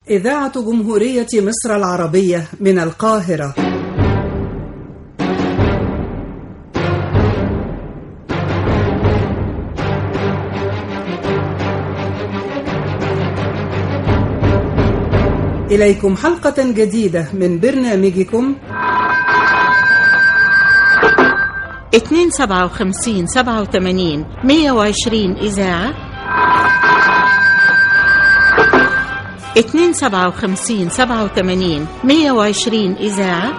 إذاعة جمهورية مصر العربية من القاهرة إليكم حلقة جديدة من برنامجكم 257 87 120 إذاعة 257 87 120 إذاعة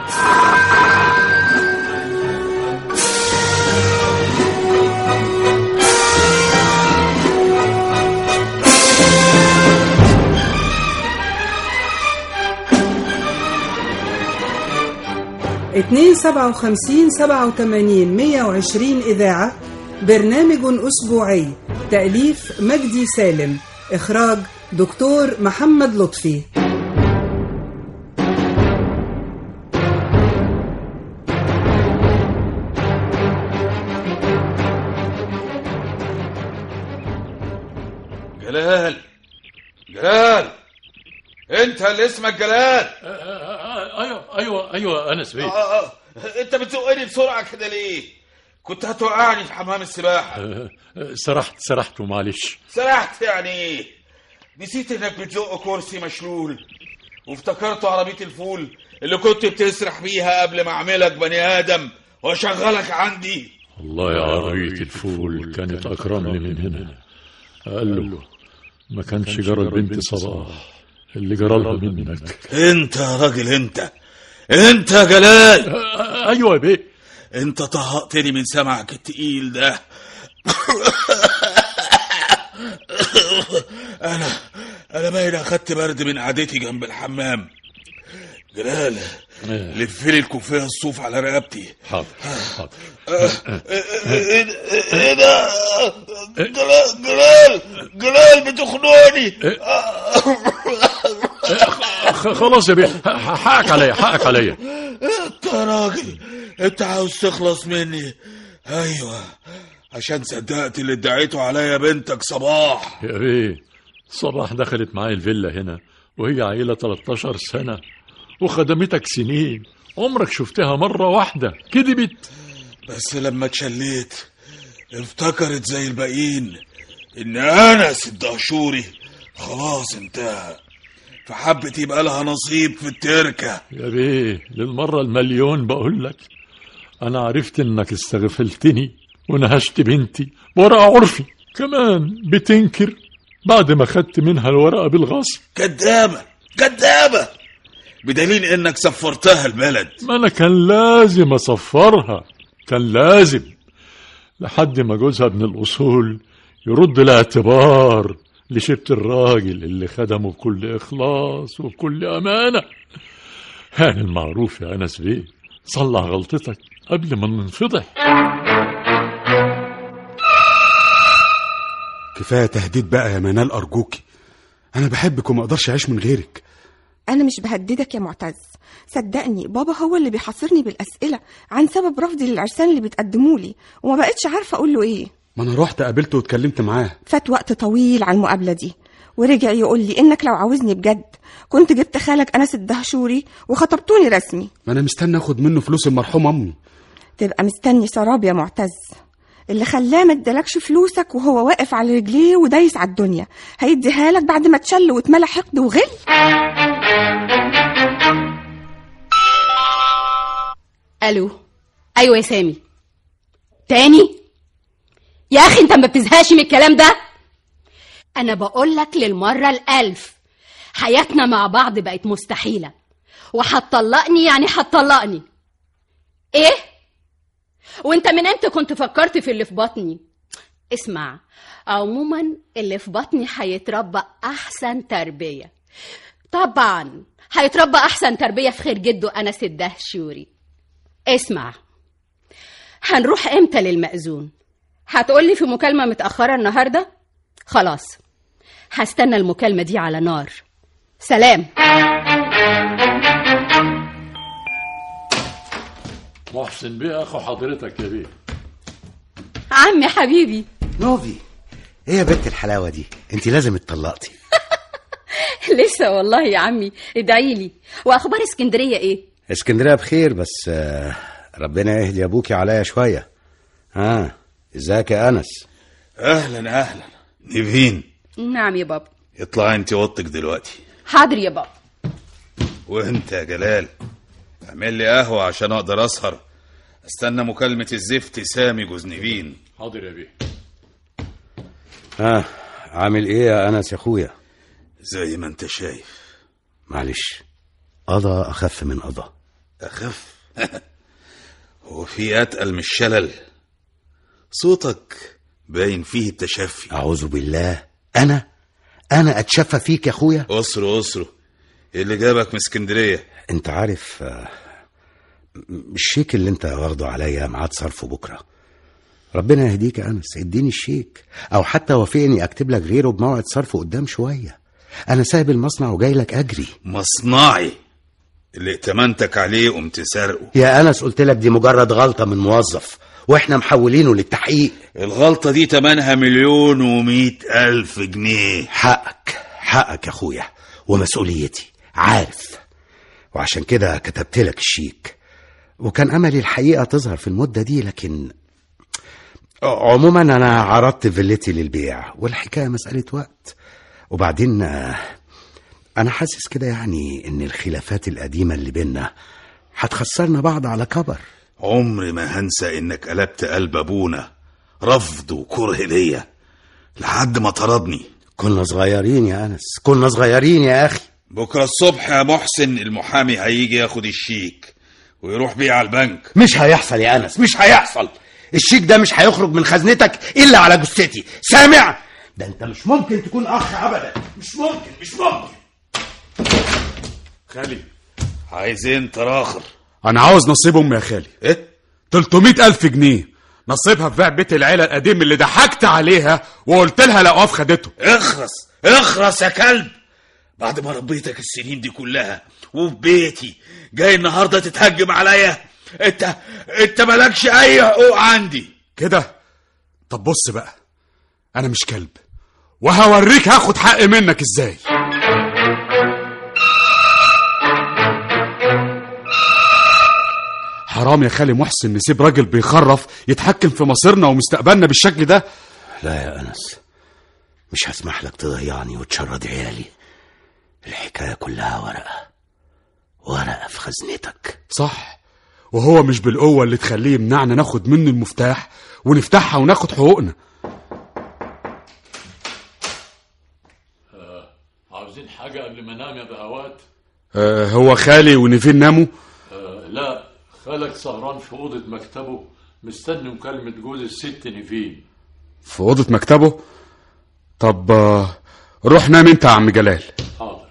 اتنين سبعة وخمسين سبعة وتمانين مية وعشرين إذاعة برنامج أسبوعي تأليف مجدي سالم إخراج دكتور محمد لطفي جلال جلال انت اللي اسمك جلال ايوه ايوه ايوه انس بيه آه، آه. انت بتزقني بسرعه كده ليه كنت هتوقعني في حمام السباحه آه، سرحت سرحت ومعلش سرحت يعني ايه نسيت انك بتزق كرسي مشلول وافتكرت عربيه الفول اللي كنت بتسرح بيها قبل ما اعملك بني ادم واشغلك عندي والله يا عربية الفول كانت أكرم لي من هنا قال له ما كانش جرى البنت صباح اللي جرى لها منك انت يا راجل انت انت يا جلال آه، أيوة يا بيه انت طهقتني من سمعك التقيل ده انا انا باين اخدت برد من قعدتي جنب الحمام جلال آه، لف لي الكوفيه الصوف على رقبتي حاضر حاضر ايه ده- ايه ده جلال جلال جلال بتخنقني خ- خلاص يا بيه ح- حقك عليا حقك عليا انت يا راجل انت عاوز تخلص مني ايوه عشان صدقت اللي ادعيته عليا بنتك صباح يا بيه صباح دخلت معايا الفيلا هنا وهي عيلة 13 سنة وخدمتك سنين عمرك شفتها مرة واحدة كذبت بس لما اتشليت افتكرت زي الباقيين ان انا ست اشوري خلاص انتهى فحبت يبقى لها نصيب في التركه يا بيه للمرة المليون بقول لك أنا عرفت إنك استغفلتني ونهشت بنتي ورقة عرفي كمان بتنكر بعد ما خدت منها الورقة بالغصب كدابه كدابه بدليل انك سفرتها البلد ما أنا كان لازم أصفرها كان لازم لحد ما جوزها ابن الأصول يرد الاعتبار لشبت الراجل اللي خدمه بكل إخلاص وبكل أمانة كان المعروف يا أنس بيه صلح غلطتك قبل ما ننفضح كفايه تهديد بقى يا منال ارجوكي انا بحبك وما اقدرش اعيش من غيرك أنا مش بهددك يا معتز صدقني بابا هو اللي بيحاصرني بالأسئلة عن سبب رفضي للعرسان اللي بتقدموا لي وما بقتش عارفة أقول له إيه ما انا رحت قابلته واتكلمت معاه فات وقت طويل على المقابلة دي ورجع يقول لي إنك لو عاوزني بجد كنت جبت خالك أنس الدهشوري وخطبتوني رسمي ما انا مستني اخد منه فلوس المرحوم امي تبقى مستني سراب يا معتز اللي خلاه ما ادالكش فلوسك وهو واقف على رجليه ودايس على الدنيا هيديها لك بعد ما تشل واتملى حقد وغل الو ايوه يا سامي تاني يا اخي انت ما بتزهقش من الكلام ده انا بقول لك للمره الالف حياتنا مع بعض بقت مستحيله وهتطلقني يعني هتطلقني ايه وانت من امتى كنت فكرت في اللي في بطني اسمع عموما اللي في بطني هيتربى احسن تربيه طبعا هيتربى احسن تربيه في خير جده انس الدهشوري اسمع هنروح امتى للمأذون هتقولي في مكالمة متأخرة النهاردة خلاص هستنى المكالمة دي على نار سلام محسن بيه أخو حضرتك يا بيه عمي حبيبي نوفي ايه يا بنت الحلاوه دي انت لازم اتطلقتي لسه والله يا عمي ادعي لي واخبار اسكندريه ايه اسكندريه بخير بس آه، ربنا يهدي ابوكي عليا شويه ها ازيك يا انس اهلا اهلا نيفين نعم يا بابا اطلع انت اوضتك دلوقتي حاضر يا بابا وانت يا جلال اعمل لي قهوه عشان اقدر اسهر استنى مكالمه الزفت سامي جوز نيفين حاضر يا بيه ها عامل ايه يا انس يا اخويا زي ما انت شايف معلش قضى اخف من قضى اخف هو في اتقل من الشلل صوتك باين فيه التشفي اعوذ بالله انا انا اتشفى فيك يا اخويا اسره اسره إيه اللي جابك من اسكندريه انت عارف آه، م- الشيك اللي انت واخده عليا ميعاد صرفه بكره ربنا يهديك يا انس اديني الشيك او حتى وافقني اكتب لك غيره بموعد صرفه قدام شويه انا سايب المصنع وجاي لك اجري مصنعي اللي ائتمنتك عليه قمت سرقه يا انس قلت لك دي مجرد غلطه من موظف واحنا محولينه للتحقيق الغلطة دي تمنها مليون ومئة ألف جنيه حقك حقك يا اخويا ومسؤوليتي عارف وعشان كده كتبت لك الشيك وكان املي الحقيقه تظهر في المده دي لكن عموما انا عرضت فيلتي للبيع والحكايه مساله وقت وبعدين آه، انا حاسس كده يعني ان الخلافات القديمه اللي بينا هتخسرنا بعض على كبر عمري ما هنسى إنك قلبت قلب أبونا رفض وكره ليا لحد ما طردني كنا صغيرين يا انس كنا صغيرين يا اخي بكرة الصبح يا محسن المحامي هيجي ياخد الشيك ويروح بيه على البنك مش هيحصل يا انس مش هيحصل الشيك ده مش هيخرج من خزنتك الا على جثتي سامع ده انت مش ممكن تكون اخ ابدا مش ممكن مش ممكن خالي عايزين تراخر انا عاوز نصيب امي يا خالي ايه 300 الف جنيه نصيبها في بيع بيت العيله القديم اللي ضحكت عليها وقلت لها لا اقف خدته اخرس اخرس يا كلب بعد ما ربيتك السنين دي كلها وفي بيتي جاي النهارده تتهجم عليا انت انت مالكش اي حقوق عندي كده طب بص بقى انا مش كلب وهوريك هاخد حق منك ازاي حرام يا خالي محسن نسيب راجل بيخرف يتحكم في مصيرنا ومستقبلنا بالشكل ده لا يا انس مش هسمح لك تضيعني وتشرد عيالي الحكايه كلها ورقه ورقه في خزنتك صح وهو مش بالقوة اللي تخليه يمنعنا ناخد منه المفتاح ونفتحها وناخد حقوقنا عاوزين حاجة قبل ما انام يا بهوات آه هو خالي ونيفين ناموا آه لا خالك سهران في أوضة مكتبه مستني مكالمة جوز الست نيفين في أوضة مكتبه طب آه روح نام انت يا عم جلال حاضر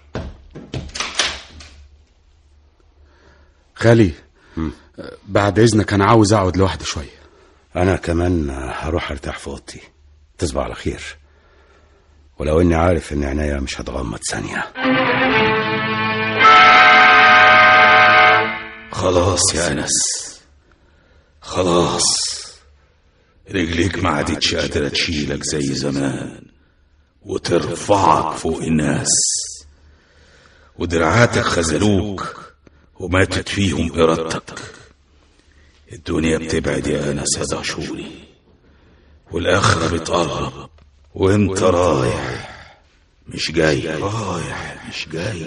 خالي آه، بعد اذنك انا عاوز اقعد لوحدي شويه انا كمان هروح ارتاح في اوضتي تصبح على خير ولو اني عارف ان عينيا مش هتغمض ثانيه خلاص يا انس خلاص رجليك ما عادتش قادرة تشيلك زي زمان وترفعك فوق الناس ودراعاتك خذلوك وماتت فيهم إرادتك الدنيا بتبعد يا أنس يا دهشوري والآخرة بتقرب وانت رايح مش جاي رايح مش جاي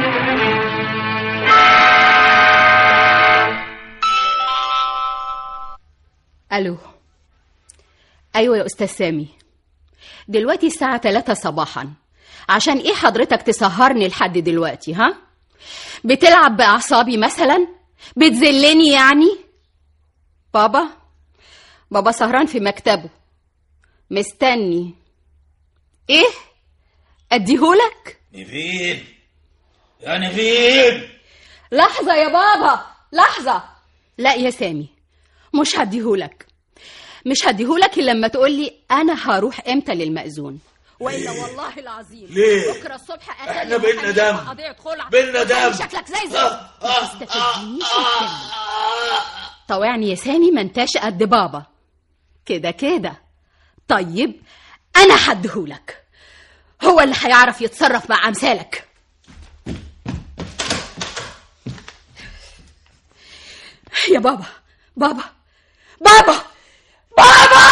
الو ايوه يا استاذ سامي دلوقتي الساعه 3 صباحا عشان ايه حضرتك تسهرني لحد دلوقتي ها بتلعب باعصابي مثلا بتذلني يعني بابا بابا سهران في مكتبه مستني ايه اديهولك نيفين يا نيفين لحظة يا بابا لحظة لا يا سامي مش هديهولك مش هديهولك إلا لما تقولي أنا هروح إمتى للمأذون وإلا والله العظيم ليه؟ بكرة الصبح إحنا بينا دم. قضية خلع بينا دم. شكلك زي الزفت ما تستفزنيش وتكلم. طوعني يا سامي ما انتاش قد بابا كده كده طيب أنا هديهولك هو اللي هيعرف يتصرف مع أمثالك يا بابا بابا بابا بابا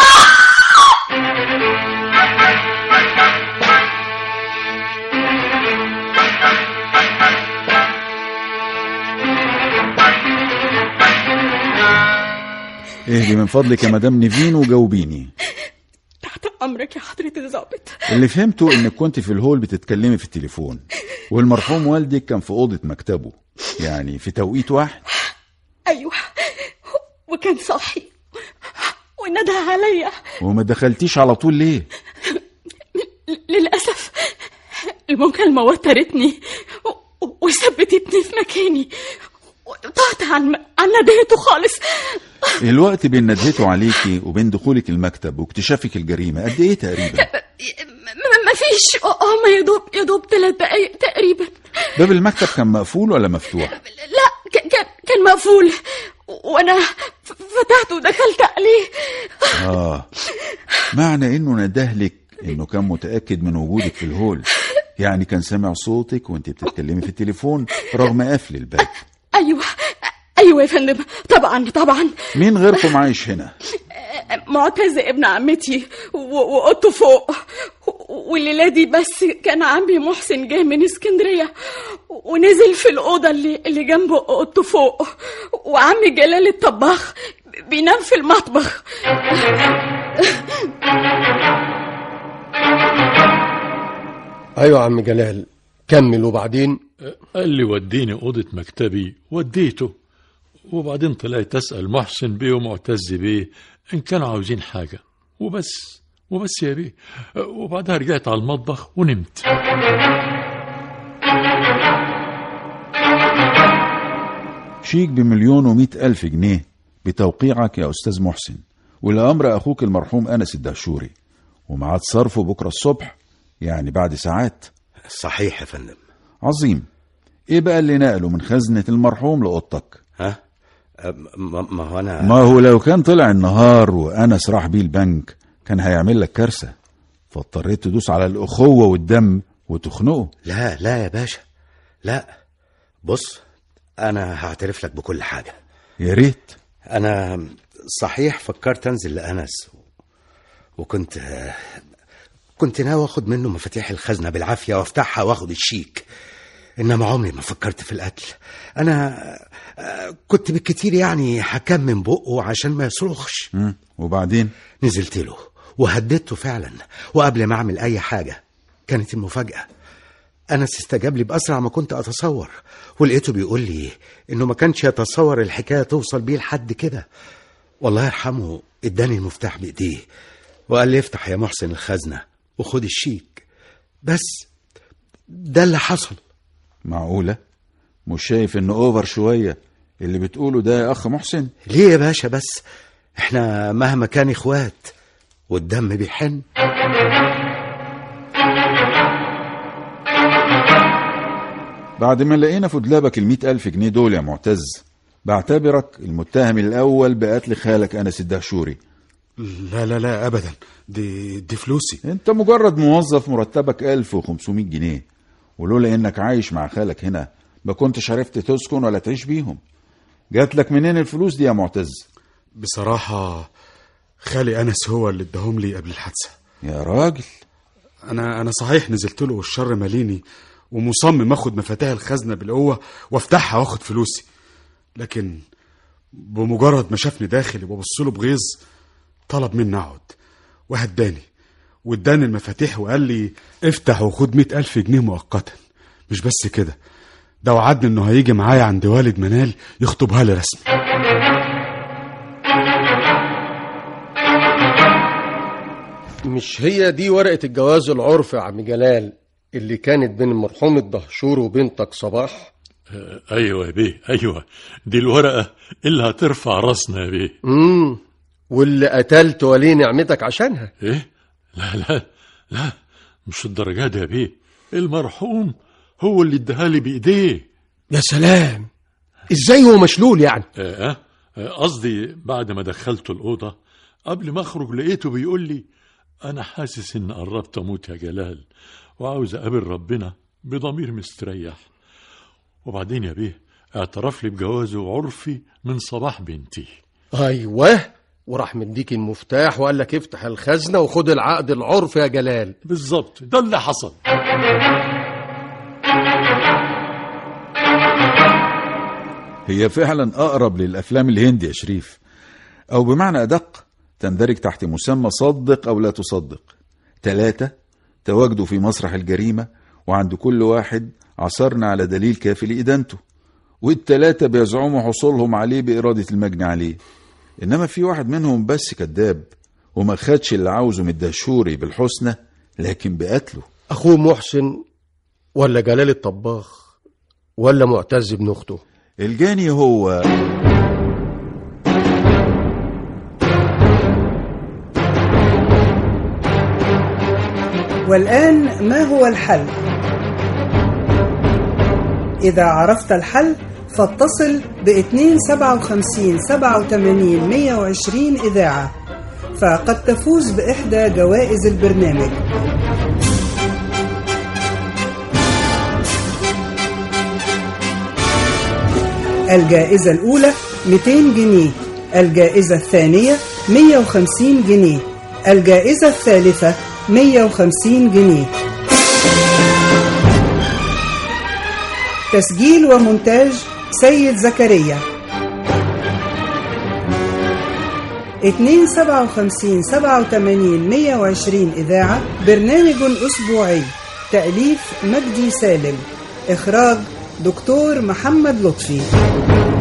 اهدي من فضلك يا مدام نيفين وجاوبيني تحت امرك يا حضره الظابط اللي فهمته انك كنت في الهول بتتكلمي في التليفون والمرحوم والدك كان في اوضه مكتبه يعني في توقيت واحد ايوه وكان صاحي وندى عليا وما دخلتيش على طول ليه للاسف المكالمه وترتني و- وثبتتني في مكاني وقطعت عن عن ندهته خالص الوقت بين ندهته عليكي وبين دخولك المكتب واكتشافك الجريمه قد ايه تقريبا ما فيش هم يا دوب يا دوب ثلاث دقايق تقريبا باب المكتب كان مقفول ولا مفتوح لا ك- كان كان مقفول وانا ف- فتحته ودخلت عليه اه معنى انه ندهلك انه كان متاكد من وجودك في الهول يعني كان سامع صوتك وانت بتتكلمي في التليفون رغم قفل الباب ايوه ايوه يا فندم طبعا طبعا مين غيركم عايش هنا معتز ابن عمتي و- واوضته فوق والليله دي بس كان عمي محسن جاي من اسكندريه ونزل في الاوضه اللي اللي جنب اوضته فوق وعمي جلال الطباخ بينام في المطبخ ايوه يا عم جلال كمل وبعدين قال لي وديني أوضة مكتبي وديته وبعدين طلعت أسأل محسن بيه ومعتز بيه إن كانوا عاوزين حاجة وبس وبس يا بيه وبعدها رجعت على المطبخ ونمت شيك بمليون ومئة ألف جنيه بتوقيعك يا أستاذ محسن والأمر أخوك المرحوم أنس الدهشوري ومعاد صرفه بكرة الصبح يعني بعد ساعات صحيح يا فندم عظيم إيه بقى اللي نقله من خزنة المرحوم لأوضتك ها أه، ما ما هو انا ما هو لو كان طلع النهار وأنس راح بيه البنك كان هيعمل لك كارثة فاضطريت تدوس على الأخوة والدم وتخنقه لا لا يا باشا لا بص انا هعترف لك بكل حاجه يا ريت انا صحيح فكرت انزل لانس وكنت كنت ناوي اخد منه مفاتيح الخزنه بالعافيه وافتحها واخد الشيك انما عمري ما فكرت في القتل انا آه، كنت بالكتير يعني هكمم بقه عشان ما يصرخش مم. وبعدين نزلت له وهددته فعلا وقبل ما اعمل اي حاجه كانت المفاجاه انس استجاب لي باسرع ما كنت اتصور ولقيته بيقول لي انه ما كانش يتصور الحكايه توصل بيه لحد كده والله يرحمه اداني المفتاح بايديه وقال لي افتح يا محسن الخزنه وخد الشيك بس ده اللي حصل معقولة مش شايف إنه أوفر شوية اللي بتقوله ده يا أخ محسن ليه يا باشا بس احنا مهما كان اخوات والدم بيحن بعد ما لقينا في دولابك المئة ألف جنيه دول يا معتز بعتبرك المتهم الأول بقتل خالك أنس الدهشوري لا لا لا ابدا دي دي فلوسي انت مجرد موظف مرتبك 1500 جنيه ولولا انك عايش مع خالك هنا ما كنتش عرفت تسكن ولا تعيش بيهم جات لك منين الفلوس دي يا معتز بصراحه خالي انس هو اللي اداهم لي قبل الحادثه يا راجل انا انا صحيح نزلت له والشر ماليني ومصمم اخد مفاتيح الخزنه بالقوه وافتحها واخد فلوسي لكن بمجرد ما شافني داخل وببص له بغيظ طلب مني اقعد وهداني واداني المفاتيح وقال لي افتح وخد مئة ألف جنيه مؤقتا مش بس كده ده وعدني انه هيجي معايا عند والد منال يخطبها لي رسمي مش هي دي ورقة الجواز العرفي يا عم جلال اللي كانت بين المرحوم الدهشور وبنتك صباح آه، أيوة يا بيه أيوة دي الورقة اللي هترفع راسنا يا بيه امم واللي قتلت ولي نعمتك عشانها إيه لا لا لا مش الدرجات دي يا بيه المرحوم هو اللي اداها لي بإيديه يا سلام ازاي هو مشلول يعني آه، آه، قصدي بعد ما دخلته الأوضة قبل ما أخرج لقيته بيقول لي أنا حاسس إن قربت أموت يا جلال وعاوز أقابل ربنا بضمير مستريح وبعدين يا بيه اعترف لي بجوازه عرفي من صباح بنتي ايوه وراح مديك المفتاح وقال لك افتح الخزنه وخد العقد العرفي يا جلال بالظبط ده اللي حصل هي فعلا أقرب للأفلام الهندي يا شريف أو بمعنى أدق تندرج تحت مسمى صدق أو لا تصدق ثلاثة تواجدوا في مسرح الجريمة وعند كل واحد عثرنا على دليل كافي لإدانته والتلاتة بيزعموا حصولهم عليه بإرادة المجني عليه إنما في واحد منهم بس كذاب وما خدش اللي عاوزه من الدهشوري بالحسنى لكن بقتله اخوه محسن ولا جلال الطباخ ولا معتز ابن اخته الجاني هو والآن ما هو الحل؟ إذا عرفت الحل فاتصل ب 257 87 120 إذاعة فقد تفوز بإحدى جوائز البرنامج الجائزة الأولى 200 جنيه الجائزة الثانية 150 جنيه الجائزة الثالثة 150 جنيه تسجيل ومونتاج سيد زكريا 257 87 120 إذاعة برنامج أسبوعي تأليف مجدي سالم إخراج دكتور محمد لطفي